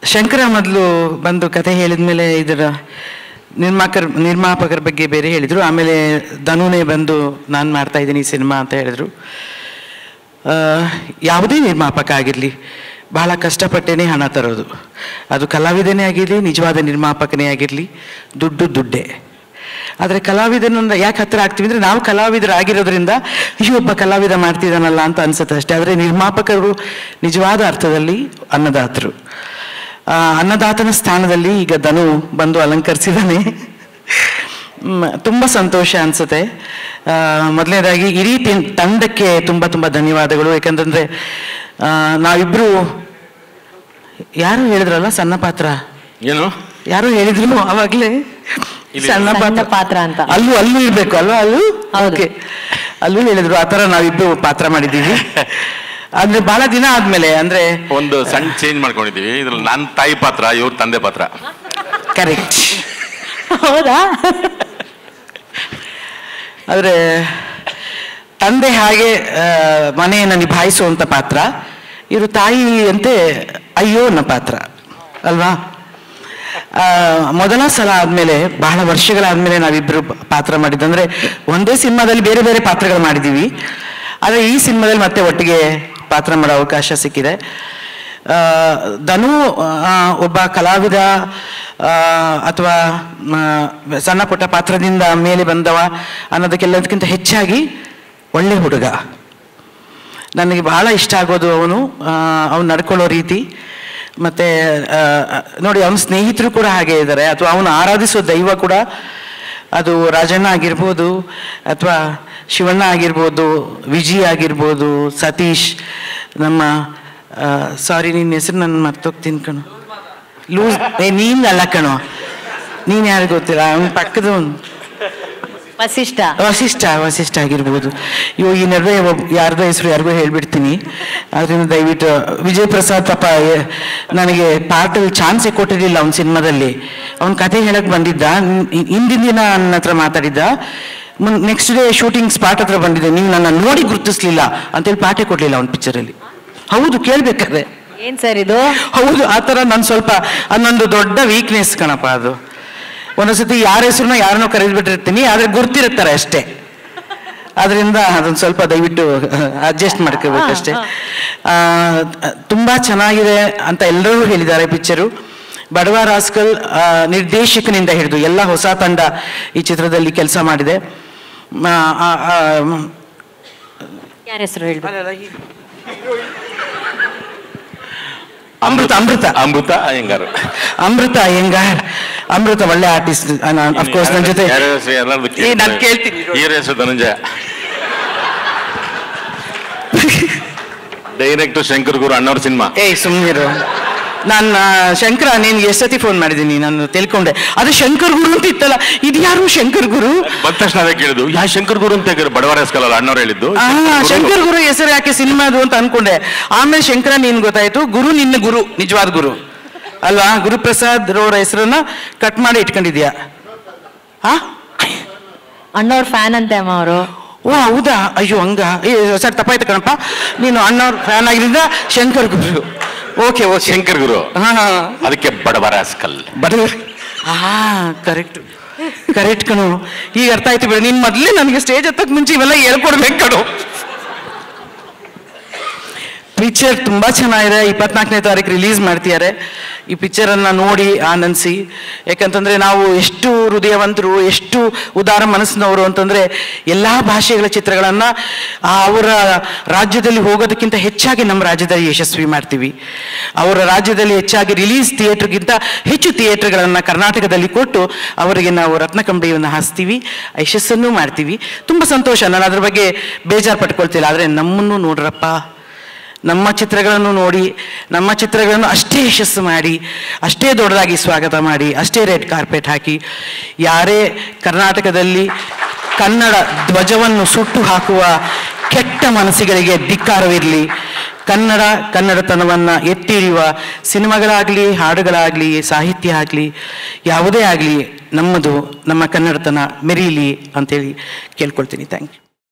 ಶಂಕರ ಮೊದಲು ಬಂದು ಕತೆ ಹೇಳಿದ ಮೇಲೆ ಇದರ ನಿರ್ಮಾಕರ್ ನಿರ್ಮಾಪಕರ ಬಗ್ಗೆ ಬೇರೆ ಹೇಳಿದರು ಆಮೇಲೆ ಧನುನೇ ಬಂದು ನಾನು ಮಾಡ್ತಾ ಇದ್ದೀನಿ ಈ ಸಿನಿಮಾ ಅಂತ ಹೇಳಿದರು ಆ, ಯಾವುದೇ ನಿರ್ಮಾಪಕ ಆಗಿರಲಿ ಬಹಳ ಕಷ್ಟಪಟ್ಟೇನೆ ಹಣ ತರೋದು ಅದು ಕಲಾವಿದನೇ ಆಗಿರಲಿ ನಿಜವಾದ ನಿರ್ಮಾಪಕನೇ ಆಗಿರಲಿ ದುಡ್ಡು ದುಡ್ಡೇ ಆದರೆ ಕಲಾವಿದನನ್ನ ಯಾಕೆ ಹತ್ತಿರ ಆಗ್ತೀವಿ ಅಂದರೆ ನಾವು ಕಲಾವಿದರಾಗಿರೋದ್ರಿಂದ ಈ ಒಬ್ಬ ಕಲಾವಿದ ಮಾಡ್ತಿದ್ದಾನಲ್ಲ ಅಂತ ಅನ್ಸುತ್ತೆ ಅಷ್ಟೇ ಆದರೆ ನಿರ್ಮಾಪಕರು ನಿಜವಾದ ಅರ್ಥದಲ್ಲಿ ಅನ್ನದಾತರು ಆ, ಅನ್ನದಾತನ ಸ್ಥಾನದಲ್ಲಿ ಈಗ ಧನು ಬಂದು ಅಲಂಕರಿಸಿದ್ದಾನೆ ಮ್, ತುಂಬ ಸಂತೋಷ ಅನಿಸುತ್ತೆ ಮೊದಲನೇದಾಗಿ ಇಡೀ ತಿನ್- ತಂಡಕ್ಕೆ ತುಂಬ ತುಂಬ ಧನ್ಯವಾದಗಳು ಯಾಕಂತಂದರೆ ನಾವಿಬ್ಬರು ಯಾರು ಹೇಳಿದ್ರಲ್ಲ ಸಣ್ಣ ಪಾತ್ರ ಏನು ಯಾರು ಹೇಳಿದ್ರು ಅವಾಗಲೇ ಇಲ್ಲಿ ಸಣ್ಣ ಸಣ್ಣ ಪಾತ್ರ ಪಾತ್ರ ಅಂತ ಅಲ್ಲೂ ಅಲ್ಲೂ ಇರಬೇಕು ಅಲ್ವಾ ಅಲ್ಲೂ ಹೌದು. ಓಕೆ ಅಲ್ಲೂ ಹೇಳಿದ್ರು ಆ ಥರ ನಾವಿಬ್ಬರು ಪಾತ್ರ ಮಾಡಿದ್ದೀವಿ ಅಂದ್ರೆ ಬಹಳ ದಿನ ಆದ್ಮೇಲೆ ಅಂದ್ರೆ ಒಂದು ಸಣ್ಣ ಚೇಂಜ್ ಮಾಡ್ಕೊಂಡಿದೀವಿ ಇದ್ರಲ್ಲಿ ನನ್ನ ತಾಯಿ ಪಾತ್ರ ಇವ್ರ ತಂದೆ ಪಾತ್ರ ಕರೆಕ್ಟ್ ಹೌದಾ ಆದರೆ ತಂದೆ ಹಾಗೆ ಆ, ಮನೆಯನ್ನು ನಿಭಾಯಿಸುವಂಥ ಪಾತ್ರ ಇವರು ತಾಯಿ ಅಂತೆ ಅಯ್ಯೋ ಅನ್ನೋ ಪಾತ್ರ ಅಲ್ವಾ ಆ, ಮೊದಲ ಸಲ ಆದಮೇಲೆ ಬಹಳ ವರ್ಷಗಳಾದಮೇಲೆ ನಾವಿಬ್ಬರು ಪಾತ್ರ ಮಾಡಿದ್ದಂದ್ರೆ ಒಂದೇ ಸಿನಿಮಾದಲ್ಲಿ ಬೇರೆ ಬೇರೆ ಪಾತ್ರಗಳು ಮಾಡಿದ್ದೀವಿ ಆದರೆ ಈ ಸಿನಿಮಾದಲ್ಲಿ ಮತ್ತೆ ಒಟ್ಟಿಗೆ ಪಾತ್ರ ಮಾಡೋ ಅವಕಾಶ ಸಿಕ್ಕಿದೆ ಆ, ಧನು ಆ, ಒಬ್ಬ ಕಲಾವಿದ ಅಥವಾ ಸಣ್ಣ ಪುಟ್ಟ ಪಾತ್ರದಿಂದ ಮೇಲೆ ಬಂದವ ಅನ್ನೋದಕ್ಕೆಲ್ಲದಕ್ಕಿಂತ ಹೆಚ್ಚಾಗಿ ಒಳ್ಳೆ ಹುಡುಗ ನನಗೆ ಬಹಳ ಇಷ್ಟ ಆಗೋದು ಅವನು ಅವನು ನಡ್ಕೊಳ್ಳೋ ರೀತಿ ಮತ್ತು ನೋಡಿ ಅವನ ಸ್ನೇಹಿತರು ಕೂಡ ಹಾಗೆ ಇದ್ದಾರೆ ಅಥವಾ ಅವನು ಆರಾಧಿಸೋ ದೈವ ಕೂಡ ಅದು ರಾಜಣ್ಣ ಆಗಿರ್ಬೋದು ಅಥವಾ ಶಿವಣ್ಣ ಆಗಿರ್ಬೋದು ವಿಜಿ ಆಗಿರ್ಬೋದು ಸತೀಶ್ ನಮ್ಮ ಸಾರಿ ನಿನ್ನ ಹೆಸರು ನಾನು ಮರ್ತೋಗ್ತೀನಿ ಕಣು ಲೂಸ್ ಏ ನೀನ್ ಅಲ್ಲ ಕಣೋ ನೀನು ಯಾರು ಗೊತ್ತಿಲ್ಲ ಅವನ ಪಕ್ಕದವನು ವಸಿಷ್ಠ ವಸಿಷ್ಠ ವಸಿಷ್ಠ ಆಗಿರ್ಬೋದು ಇವು ಈ ನಡುವೆ ಒಬ್- ಯಾರ್ದೋ ಹೆಸರು ಯಾರಿಗೋ ಹೇಳ್ಬಿಡ್ತೀನಿ ಅದರಿಂದ ದಯವಿಟ್ಟು ವಿಜಯ್ ಪ್ರಸಾದ್ ಪಾಪ ಏ- ನನಗೆ ಪಾರ್ಟಲ್ಲಿ ಚಾನ್ಸೇ ಕೊಟ್ಟಿರಲಿಲ್ಲ ಅವ್ನ ಸಿನಿಮಾದಲ್ಲಿ ಅವ್ನ ಕತೆ ಹೇಳಕ್ ಬಂದಿದ್ದ ಇನ್- ಹಿಂದಿನ ದಿನ ನನ್ನ ಹತ್ರ ಮಾತಾಡಿದ್ದ ನೆಕ್ಸ್ಟ್ ಡೇ ಶೂಟಿಂಗ್ ಸ್ಪಾಟ್ ಹತ್ರ ಬಂದಿದ್ದೆ ನೀವು ನನ್ನ ನೋಡಿ ಗುರುತಿಸ್ಲಿಲ್ಲ ಅಂತೇಳಿ ಪಾಠೆ ಕೊಡ್ಲಿಲ್ಲ ಅವ್ನ ಪಿಕ್ಚರಲ್ಲಿ ಹೌದು ಕೇಳ್ಬೇಕಾದ್ರೆ ಏನ್ ಸರ್ ಇದು ಹೌದು ಆ ಥರ ನಾನು ಸ್ವಲ್ಪ ಅದೊಂದು ದೊಡ್ಡ ವೀಕ್ನೆಸ್ ಕಣಪ್ಪ ಅದು ಒಂದೊಂದ್ಸತಿ ಯಾರ ಹೆಸರನ್ನ ಯಾರನ್ನೋ ಕರೆದ್ಬಿಟ್ಟಿರ್ತೀನಿ ಆದರೆ ಗುರ್ತಿರುತ್ತಾರೆ ಅಷ್ಟೇ ಅದರಿಂದ ಅದೊಂದು ಸ್ವಲ್ಪ ದಯವಿಟ್ಟು ಅಡ್ಜಸ್ಟ್ ಮಾಡ್ಕೋಬೇಕಷ್ಟೇ ಆ, ತುಂಬ ಚೆನ್ನಾಗಿದೆ ಅಂತ ಎಲ್ಲರೂ ಹೇಳಿದ್ದಾರೆ ಪಿಕ್ಚರು ಬಡವ ರಾಸ್ಕಲ್ ಆ, ನಿರ್ದೇಶಕನಿಂದ ಹಿಡಿದು ಎಲ್ಲ ಹೊಸ ತಂಡ ಈ ಚಿತ್ರದಲ್ಲಿ ಕೆಲಸ ಮಾಡಿದೆ ಆ, ಆ, ಆ, ಯಾರ ಹೆಸರು ಹೇಳ್ಬೇಕು ಅಮೃತ ಅಮೃತ ಅಮೃತ ಅಯ್ಯಂಗಾರ್ ಅಮೃತ ಅಯ್ಯಂಗಾರ್ ಅಮೃತ ಒಳ್ಳೆ ಆರ್ಟಿಸ್ಟ್ ಅಫ್ಕೋರ್ಸ್ ನನ್ನ ಜೊತೆ ಯಾರ ಹೆಸರು ಎಲ್ಲಾರ್ದು ಏ, ನಾನ್ ಕೇಳ್ತೀನಿ. ಹೀರೋ ಹೆಸರು ಧನಂಜಯ ಡೈರೆಕ್ಟ್ ಶಂಕರ್ ಗುರು ಅಣ್ಣವ್ರ ಸಿನಿಮಾ ಏಯ್ ಸುಮ್ಮನಿರು ನಾನು ಶಂಕರ ನೀನು ಎಷ್ಟೊತ್ತಿ ಫೋನ್ ಮಾಡಿದ್ದೀನಿ ನಾನು ತಿಳ್ಕೊಂಡೆ ಅದು ಶಂಕರ್ ಗುರು ಅಂತ ಇತ್ತಲ್ಲ ಇದು ಯಾರು ಶಂಕರ್ ಗುರು ಬಂದ ತಕ್ಷಣ ಅದೇ ಕೇಳಿದ್ದು ಯಾ ಶಂಕರ್ ಗುರು ಅಂತ ಬಡವರ ಹೆಸ್ಕಲ್ಲ ಅಣ್ಣವ್ರು ಹೇಳಿದ್ದು ಆ ಶಂಕರ್ ಗುರು ಹೆಸರು ಯಾಕೆ ಸಿನಿಮಾದು ಅಂತ ಅನ್ಕೊಂಡೆ ಆಮೇಲೆ ಶಂಕರ ನೀನ್ ಗೊತ್ತಾಯ್ತು ಗುರು ನಿನ್ನ ಗುರು ನಿಜವಾದ ಗುರು ಅಲ್ವಾ ಗುರುಪ್ರಸಾದ್ ರವರ ಹೆಸರನ್ನ ಕಟ್ ಮಾಡಿ ಇಟ್ಕೊಂಡಿದ್ಯಾ ಹಾ ಅಣ್ಣವ್ರ ಫ್ಯಾನ್ ಅಂತೆ ಅಮ್ಮ ಅವರು ಓ ಹೌದಾ ಅಯ್ಯೋ ಹಂಗ ಏ ಸರ್ ತಪ್ಪಾಯ್ತು ಕಣಪ್ಪ ನೀನು ಅಣ್ಣವ್ರ ಫ್ಯಾನ್ ಆಗಿದ್ರಿಂದ ಶಂಕರ್ ಗುರು ಓಕೆ ಓಕೆ ಶಂಕರ್ ಗುರು ಹಾ ಹಾ ಅದಕ್ಕೆ ಬಡವರ ಹೆಸ್ಕಲ್ ಬರಲ್ಲ ಹಾ ಕರೆಕ್ಟ್ ಕರೆಕ್ಟ್ ಕಣು ಈಗ ಅರ್ಥ ಆಯ್ತು ಬಿಡು ನೀನ್ ಮೊದಲೇ ನನಗೆ ಸ್ಟೇಜ್ ಹತ್ತಕ್ ಮುಂಚೆ ಇವೆಲ್ಲ ಹೇಳ್ಕೊಡ್ಬೇಕು ಕಣು ಪಿಕ್ಚರ್ ತುಂಬ ಚೆನ್ನಾಗಿದೆ ಇಪ್ಪತ್ನಾಲ್ಕನೇ ತಾರೀಕು ರಿಲೀಸ್ ಮಾಡ್ತಿದ್ದಾರೆ ಈ ಪಿಕ್ಚರನ್ನು ನೋಡಿ ಆನಂದಿಸಿ ಯಾಕಂತಂದರೆ ನಾವು ಎಷ್ಟು ಹೃದಯವಂತರು ಎಷ್ಟು ಉದಾರ ಮನಸ್ಸಿನವರು ಅಂತಂದರೆ ಎಲ್ಲ ಭಾಷೆಗಳ ಚಿತ್ರಗಳನ್ನು ಅವರ ರಾಜ್ಯದಲ್ಲಿ ಹೋಗೋದಕ್ಕಿಂತ ಹೆಚ್ಚಾಗಿ ನಮ್ಮ ರಾಜ್ಯದಲ್ಲಿ ಯಶಸ್ವಿ ಮಾಡ್ತೀವಿ ಅವರ ರಾಜ್ಯದಲ್ಲಿ ಹೆಚ್ಚಾಗಿ ರಿಲೀಸ್ ಥಿಯೇಟ್ರ್ಗಿಂತ ಹೆಚ್ಚು ಥಿಯೇಟ್ರ್ಗಳನ್ನು ಕರ್ನಾಟಕದಲ್ಲಿ ಕೊಟ್ಟು ಅವರಿಗೆ ನಾವು ರತ್ನಕಂಬಳಿಯನ್ನು ಹಾಸ್ತೀವಿ ಯಶಸ್ಸನ್ನು ಮಾಡ್ತೀವಿ ತುಂಬ ಸಂತೋಷ ನಾನು ಅದ್ರ ಬಗ್ಗೆ ಬೇಜಾರು ಪಟ್ಕೊಳ್ತಿಲ್ಲ ಆದರೆ ನಮ್ಮನ್ನು ನೋಡ್ರಪ್ಪ ನಮ್ಮ ಚಿತ್ರಗಳನ್ನು ನೋಡಿ ನಮ್ಮ ಚಿತ್ರಗಳನ್ನು ಅಷ್ಟೇ ಯಶಸ್ಸು ಮಾಡಿ ಅಷ್ಟೇ ದೊಡ್ಡದಾಗಿ ಸ್ವಾಗತ ಮಾಡಿ ಅಷ್ಟೇ ರೆಡ್ ಕಾರ್ಪೆಟ್ ಹಾಕಿ ಯಾರೇ ಕರ್ನಾಟಕದಲ್ಲಿ ಕನ್ನಡ ಧ್ವಜವನ್ನು ಸುಟ್ಟು ಹಾಕುವ ಕೆಟ್ಟ ಮನಸ್ಸುಗಳಿಗೆ ಧಿಕ್ಕಾರವಿರಲಿ ಕನ್ನಡ ಕನ್ನಡತನವನ್ನು ಎತ್ತಿ ಹಿಡಿಯುವ ಸಿನಿಮಾಗಳಾಗಲಿ ಹಾಡುಗಳಾಗಲಿ ಸಾಹಿತ್ಯ ಆಗಲಿ ಯಾವುದೇ ಆಗಲಿ ನಮ್ಮದು ನಮ್ಮ ಕನ್ನಡತನ ಮೆರೀಲಿ ಅಂತೇಳಿ ಕೇಳ್ಕೊಳ್ತೀನಿ ಥ್ಯಾಂಕ್ ಯು